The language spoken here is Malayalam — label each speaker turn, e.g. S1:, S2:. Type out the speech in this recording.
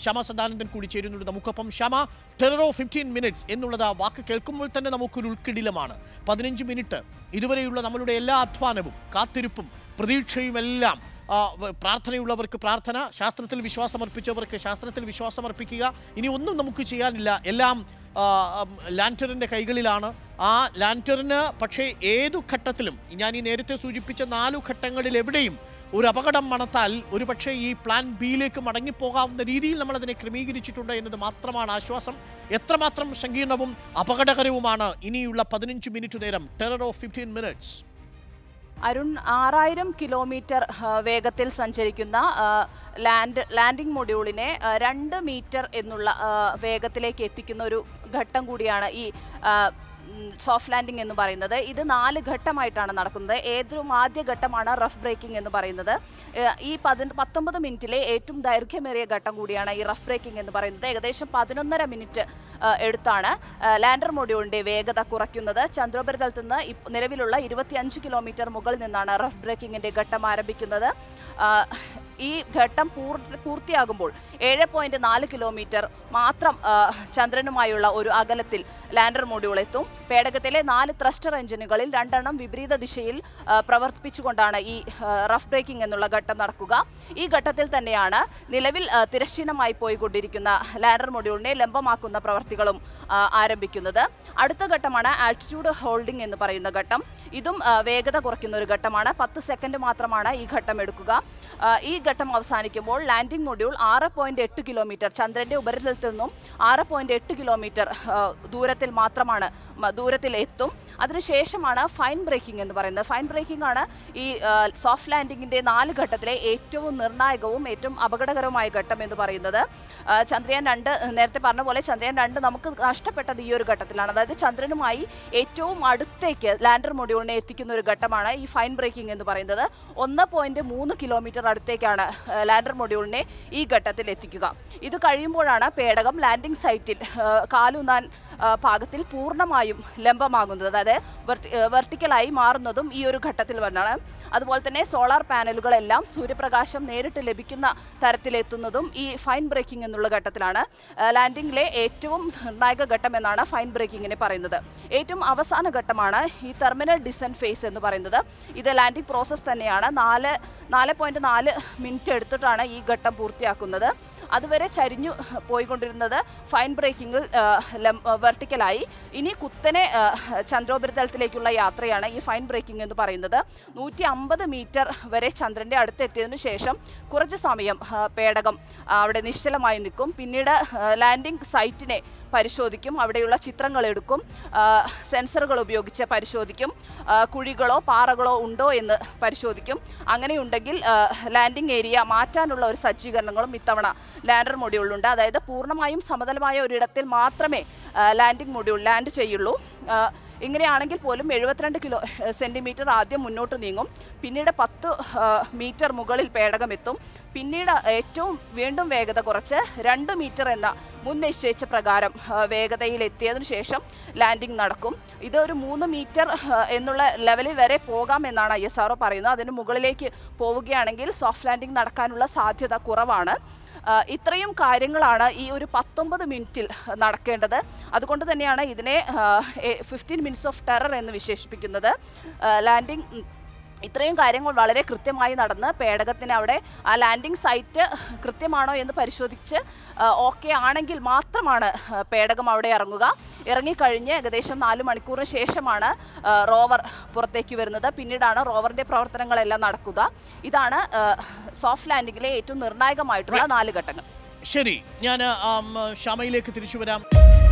S1: ശ്യാമ സദാനന്ദൻ കൂടി ചേരുന്നുണ്ട് നമുക്കൊപ്പം Shyama terror of fifteen minutes എന്നുള്ളത് ആ വാക്ക് കേൾക്കുമ്പോൾ തന്നെ നമുക്കൊരു ഉൾക്കിടിലമാണ് പതിനഞ്ച് മിനിറ്റ് ഇതുവരെയുള്ള നമ്മളുടെ എല്ലാ അധ്വാനവും കാത്തിരിപ്പും പ്രതീക്ഷയും എല്ലാം ആ, വ- പ്രാർത്ഥനയുള്ളവർക്ക് പ്രാർത്ഥന ശാസ്ത്രത്തിൽ വിശ്വാസമർപ്പിച്ചവർക്ക് ശാസ്ത്രത്തിൽ വിശ്വാസമർപ്പിക്കുക ഇനി ഒന്നും നമുക്ക് ചെയ്യാനില്ല എല്ലാം ആ, ഉം, ലാൻറ്ററിൻ്റെ കൈകളിലാണ് ആ ലാൻറ്ററിന് പക്ഷേ ഏതു ഘട്ടത്തിലും ഞാൻ ഈ നേരത്തെ സൂചിപ്പിച്ച നാലു ഘട്ടങ്ങളിൽ എവിടെയും ഒരു അപകടം മണത്താൽ ഒരു പക്ഷേ ഈ പ്ലാൻ ബിയിലേക്ക് മടങ്ങിപ്പോകാവുന്ന രീതിയിൽ നമ്മൾ അതിനെ ക്രമീകരിച്ചിട്ടുണ്ട് എന്നത് മാത്രമാണ് ആശ്വാസം എത്രമാത്രം സങ്കീർണവും അപകടകരവുമാണ് ഇനിയുള്ള പതിനഞ്ച് മിനിറ്റ് നേരം terror of fifteen minutes
S2: Arun ആറായിരം കിലോമീറ്റർ ആ, വേഗത്തിൽ സഞ്ചരിക്കുന്ന ആ, ലാൻഡ് ലാൻഡിംഗ് മൊഡ്യൂളിനെ ആ, രണ്ട് മീറ്റർ എന്നുള്ള ആ, വേഗത്തിലേക്ക് എത്തിക്കുന്ന ഒരു ഘട്ടം കൂടിയാണ് ഈ ആ, ഉം, സോഫ്റ്റ് ലാൻഡിംഗ് എന്ന് പറയുന്നത് ഇത് നാല് ഘട്ടമായിട്ടാണ് നടക്കുന്നത് ഏറ്റവും ആദ്യ ഘട്ടമാണ് റഫ് ബ്രേക്കിംഗ് എന്ന് പറയുന്നത് ഏഹ് ഈ പതി പത്തൊമ്പത് മിനിറ്റിലെ ഏറ്റവും ദൈർഘ്യമേറിയ ഘട്ടം കൂടിയാണ് ഈ റഫ് ബ്രേക്കിംഗ് എന്ന് പറയുന്നത് ഏകദേശം പതിനൊന്നര മിനിറ്റ് ഏഹ് എടുത്താണ് ഏഹ് ലാൻഡർ മൊഡ്യൂളിന്റെ വേഗത കുറയ്ക്കുന്നത് ചന്ദ്രോപരിതലത്തിൽ നിന്ന് ഇപ്പ- നിലവിലുള്ള ഇരുപത്തിയഞ്ച് കിലോമീറ്റർ മുകളിൽ നിന്നാണ് റഫ് ബ്രേക്കിംഗിന്റെ ഘട്ടം ആരംഭിക്കുന്നത് ആഹ് ഈ ഘട്ടം പൂർത്തി പൂർത്തിയാകുമ്പോൾ ഏഴ് പോയിന്റ് നാല് കിലോമീറ്റർ മാത്രം ആഹ് ചന്ദ്രനുമായുള്ള ഒരു അകലത്തിൽ ലാൻഡർ മൊഡ്യൂൾ എത്തും പേടകത്തിലെ നാല് ത്രസ്റ്റർ എഞ്ചിനുകളിൽ രണ്ടെണ്ണം വിപരീത ദിശയിൽ ആഹ് പ്രവർത്തിപ്പിച്ചുകൊണ്ടാണ് ഈ ആഹ് റഫ് ബ്രേക്കിംഗ് എന്നുള്ള ഘട്ടം നടക്കുക ഈ ഘട്ടത്തിൽ തന്നെയാണ് നിലവിൽ ആഹ് തിരശ്ചീനമായി പോയിക്കൊണ്ടിരിക്കുന്ന ലാൻഡർ മൊഡ്യൂളിനെ ലംബമാക്കുന്ന പ്രവർത്തികളും ആഹ് ആരംഭിക്കുന്നത് അടുത്ത ഘട്ടമാണ് ആൾട്ടിറ്റ്യൂഡ് ഹോൾഡിംഗ് എന്ന് പറയുന്ന ഘട്ടം ഇതും ആഹ് വേഗത കുറയ്ക്കുന്ന ഒരു ഘട്ടമാണ് പത്ത് സെക്കൻഡ് മാത്രമാണ് ഈ ഘട്ടം എടുക്കുക ആഹ് ഈ ഘട്ടം അവസാനിക്കുമ്പോൾ ലാൻഡിംഗ് മൊഡ്യൂൾ ആറ് പോയിന്റ് എട്ട് കിലോമീറ്റർ ചന്ദ്രന്റെ ഉപരിതലത്തിൽ നിന്നും ആറ് പോയിന്റ് എട്ട് കിലോമീറ്റർ ആഹ് ദൂരത്തിൽ മാത്രമാണ് മ- ദൂരത്തിൽ എത്തും അതിനുശേഷമാണ് ഫൈൻ ബ്രേക്കിംഗ് എന്ന് പറയുന്നത് ഫൈൻ ബ്രേക്കിംഗ് ആണ് ഈ സോഫ്റ്റ് ലാൻഡിങ്ങിന്റെ നാല് ഘട്ടത്തിലെ ഏറ്റവും നിർണായകവും ഏറ്റവും അപകടകരവുമായ ഘട്ടം എന്ന് പറയുന്നത് ആ, ചന്ദ്രയാൻ രണ്ട് നേരത്തെ പറഞ്ഞ പോലെ ചന്ദ്രയാൻ രണ്ട് നമുക്ക് നഷ്ടപ്പെട്ടത് ഈ ഒരു ഘട്ടത്തിലാണ് അതായത് ചന്ദ്രനുമായി ഏറ്റവും അടുത്തേക്ക് ലാൻഡർ മൊഡ്യൂളിനെ എത്തിക്കുന്ന ഒരു ഘട്ടമാണ് ഈ ഫൈൻ ബ്രേക്കിംഗ് എന്ന് പറയുന്നത് ഒന്ന് പോയിന്റ് മൂന്ന് കിലോമീറ്റർ അടുത്തേക്കാണ് ആ, ലാൻഡർ മൊഡ്യൂളിനെ ഈ ഘട്ടത്തിൽ എത്തിക്കുക ഇത് കഴിയുമ്പോഴാണ് പേടകം ലാൻഡിംഗ് സൈറ്റിൽ ആ, കാലൂന്നാൻ ആ, പാകത്തിൽ പൂർണ്ണമായും ലംബമാകുന്നത് അതായത് വെർട്ടി- ആ, വെർട്ടിക്കലായി മാറുന്നതും ഈ ഒരു ഘട്ടത്തിൽ വന്നാണ് അതുപോലെ തന്നെ സോളാർ പാനലുകളെല്ലാം സൂര്യപ്രകാശം നേരിട്ട് ലഭിക്കുന്ന തരത്തിലെത്തുന്നതും ഈ ഫൈൻ ബ്രേക്കിംഗ് എന്നുള്ള ഘട്ടത്തിലാണ് ആ, ലാൻഡിംഗിലെ ഏറ്റവും നിർണായക ഘട്ടം എന്നാണ് ഫൈൻ ബ്രേക്കിങ്ങിനെ പറയുന്നത് ഏറ്റവും അവസാന ഘട്ടമാണ് ഈ ടെർമിനൽ ഡിസെൻറ്റ് ഫേസ് എന്ന് പറയുന്നത് ഇത് ലാൻഡിംഗ് പ്രോസസ്സ് തന്നെയാണ് നാല് നാല് പോയിന്റ് നാല് മിനിറ്റ് എടുത്തിട്ടാണ് ഈ ഘട്ടം പൂർത്തിയാക്കുന്നത് അതുവരെ ചരിഞ്ഞു പോയിക്കൊണ്ടിരുന്നത് ഫൈൻ ബ്രേക്കിങ്ങിൽ വെർട്ടിക്കലായി ഇനി കുത്തനെ ആ, ചന്ദ്രോപരിതലത്തിലേക്കുള്ള യാത്രയാണ് ഈ ഫൈൻ ബ്രേക്കിംഗ് എന്ന് പറയുന്നത് നൂറ്റി അമ്പത് മീറ്റർ വരെ ചന്ദ്രൻ്റെ അടുത്തെത്തിയതിനു ശേഷം കുറച്ച് സമയം ആ, പേടകം ആ, അവിടെ നിശ്ചലമായി നിൽക്കും പിന്നീട് ലാൻഡിംഗ് സൈറ്റിനെ പരിശോധിക്കും അവിടെയുള്ള ചിത്രങ്ങൾ എടുക്കും ആ, സെൻസറുകൾ ഉപയോഗിച്ച് പരിശോധിക്കും ആ, കുഴികളോ പാറകളോ ഉണ്ടോ എന്ന് പരിശോധിക്കും അങ്ങനെയുണ്ടെങ്കിൽ ആ, ലാൻഡിംഗ് ഏരിയ മാറ്റാനുള്ള ഒരു സജ്ജീകരണങ്ങളും ഇത്തവണ ലാൻഡർ മൊഡ്യൂളിലുണ്ട് അതായത് പൂർണ്ണമായും സമതലമായ ഒരിടത്തിൽ മാത്രമേ ആ, ലാൻഡിംഗ് മൊഡ്യൂൾ ലാൻഡ് ചെയ്യുള്ളൂ ആ, ഇങ്ങനെയാണെങ്കിൽ പോലും എഴുപത്തിരണ്ട് കിലോ സെൻറ്റിമീറ്റർ ആദ്യം മുന്നോട്ട് നീങ്ങും പിന്നീട് പത്ത് ആ, മീറ്റർ മുകളിൽ പേടകം എത്തും പിന്നീട് ഏറ്റവും വീണ്ടും വേഗത കുറച്ച് രണ്ട് മീറ്റർ എന്ന മുൻ നിശ്ചയിച്ച പ്രകാരം ആ, വേഗതയിൽ എത്തിയതിനു ശേഷം ലാൻഡിംഗ് നടക്കും ഇത് ഒരു മൂന്ന് മീറ്റർ ആ, എന്നുള്ള ലെവലിൽ വരെ പോകാം എന്നാണ് ഐ എസ് ആർ പറയുന്നത് അതിന് മുകളിലേക്ക് പോവുകയാണെങ്കിൽ സോഫ്റ്റ് ലാൻഡിംഗ് നടക്കാനുള്ള സാധ്യത കുറവാണ് ആ, ഇത്രയും കാര്യങ്ങളാണ് ഈ ഒരു പത്തൊമ്പത് മിനിറ്റിൽ നടക്കേണ്ടത് അതുകൊണ്ട് തന്നെയാണ് ഇതിനെ ഫിഫ്റ്റീൻ മിനിറ്റ്സ് ഓഫ് ടെറർ എന്ന് വിശേഷിപ്പിക്കുന്നത് ലാൻഡിംഗ് ഇത്രയും കാര്യങ്ങൾ വളരെ കൃത്യമായി നടന്ന് പേടകത്തിന് അവിടെ ആ ലാൻഡിംഗ് സൈറ്റ് കൃത്യമാണോ എന്ന് പരിശോധിച്ച് ഓക്കെ ആണെങ്കിൽ മാത്രമാണ് ആ, പേടകം അവിടെ ഇറങ്ങുക ഇറങ്ങിക്കഴിഞ്ഞ് ഏകദേശം നാല് മണിക്കൂറിന് ശേഷമാണ് ആ, റോവർ പുറത്തേക്ക് വരുന്നത് പിന്നീടാണ് റോവറിൻ്റെ പ്രവർത്തനങ്ങളെല്ലാം നടക്കുക ഇതാണ് ആ, സോഫ്റ്റ് ലാൻഡിങ്ങിലെ ഏറ്റവും നിർണായകമായിട്ടുള്ള നാല് ഘട്ടങ്ങൾ
S1: ശരി ഞാൻ ശ്യാമയിലേക്ക് തിരിച്ചു വരാം